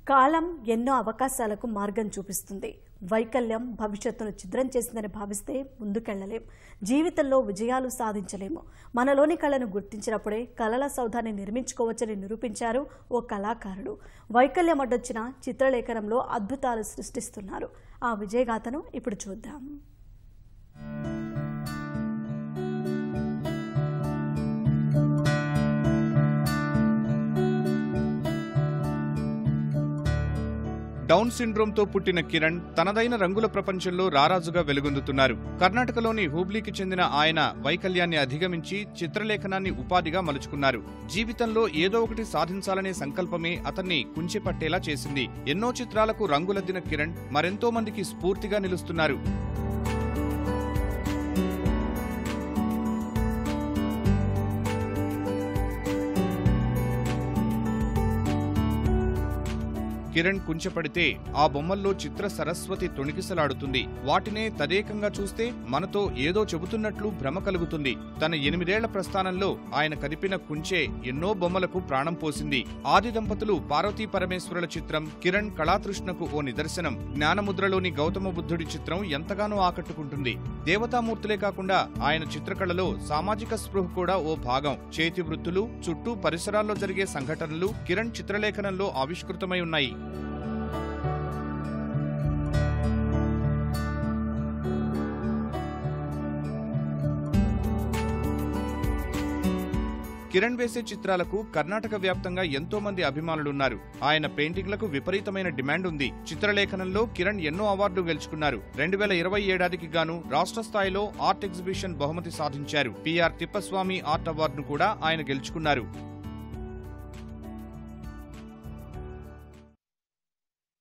కాలం ఎన్నో అవకాశాలకు మార్గం చూపిస్తుంది వైకల్యం భవిష్యత్తును ఛిద్రం చేసిందని భావిస్తే ముందుకెళ్లలేం జీవితంలో విజయాలు సాధించలేము మనలోని కళను గుర్తించినప్పుడే కళల సౌధాన్ని నిర్మించుకోవచ్చని నిరూపించారు ఓ కళాకారుడు వైకల్యం అడ్డొచ్చిన చిత్రలేఖనంలో అద్భుతాలు సృష్టిస్తున్నారు ఆ విజయగాథను ఇప్పుడు చూద్దాం డౌన్ సిండ్రోమ్తో పుట్టిన కిరణ్ తనదైన రంగుల ప్రపంచంలో రారాజుగా వెలుగొందుతున్నారు కర్ణాటకలోని హూబ్లీకి చెందిన ఆయన వైకల్యాన్ని అధిగమించి చిత్రలేఖనాన్ని ఉపాధిగా మలుచుకున్నారు జీవితంలో ఏదో ఒకటి సాధించాలనే సంకల్పమే అతన్ని కుంచిపట్టేలా చేసింది ఎన్నో చిత్రాలకు రంగులద్దిన కిరణ్ మరెంతో మందికి స్ఫూర్తిగా నిలుస్తున్నారు కిరణ్ కుంచపడితే ఆ బొమ్మల్లో చిత్ర సరస్వతి తొణికిసలాడుతుంది వాటినే తదేకంగా చూస్తే మనతో ఏదో చెబుతున్నట్లు భ్రమ కలుగుతుంది తన ఎనిమిదేళ్ల ప్రస్థానంలో ఆయన కదిపిన కుంచే ఎన్నో బొమ్మలకు ప్రాణం పోసింది ఆది దంపతులు పార్వతీ పరమేశ్వరుల చిత్రం కిరణ్ కళాతృష్ణకు ఓ నిదర్శనం జ్ఞానముద్రలోని గౌతమ బుద్ధుడి చిత్రం ఎంతగానో ఆకట్టుకుంటుంది దేవతామూర్తులే కాకుండా ఆయన చిత్రకళలో సామాజిక స్పృహ కూడా ఓ భాగం చేతి వృత్తులు చుట్టూ పరిసరాల్లో జరిగే సంఘటనలు కిరణ్ చిత్రలేఖనంలో ఆవిష్కృతమై ఉన్నాయి కిరణ్ వేసే చిత్రాలకు కర్ణాటక వ్యాప్తంగా ఎంతో మంది అభిమానులున్నారు ఆయన పెయింటింగ్లకు విపరీతమైన డిమాండ్ ఉంది చిత్రలేఖనంలో కిరణ్ ఎన్నో అవార్డులు గెలుచుకున్నారు రెండు వేల ఇరవై ఏడాదికి గాను రాష్ట్ర స్థాయిలో ఆర్ట్ ఎగ్జిబిషన్ బహుమతి సాధించారు పిఆర్ తిప్పస్వామి ఆర్ట్ అవార్డును కూడా ఆయన గెలుచుకున్నారు